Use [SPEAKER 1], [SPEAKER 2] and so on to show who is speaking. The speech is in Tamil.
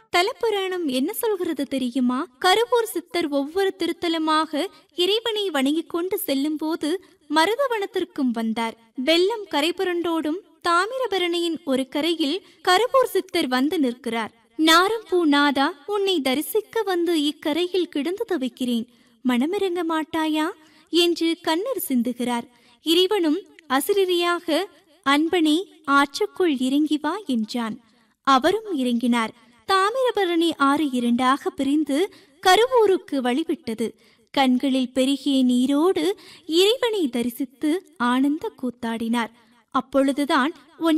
[SPEAKER 1] தலப்புராணம் என்ன சொல்கிறது தெரியுமா கருவூர் சித்தர் ஒவ்வொரு திருத்தலமாக இறைவனை வணங்கிக் கொண்டு செல்லும் போது மருதவனத்திற்கும் வந்தார் வெள்ளம் கரைபுரண்டோடும் தாமிரபரணியின் ஒரு கரையில் கருவூர் சித்தர் வந்து நிற்கிறார் நாரம்பூ நாதா உன்னை தரிசிக்க வந்து இக்கரையில் கிடந்து தவிக்கிறேன் மனமிறங்க மாட்டாயா என்று கண்ணீர் சிந்துகிறார் இறைவனும் அசிரியாக அன்பனே ஆற்றுக்குள் இறங்கி வா என்றான் அவரும் இறங்கினார் தாமிரபரணி ஆறு இரண்டாக பிரிந்து கருவூருக்கு வழிவிட்டது கண்களில் பெருகிய நீரோடு இறைவனை தரிசித்து ஆனந்த கூத்தாடினார் அப்பொழுதுதான்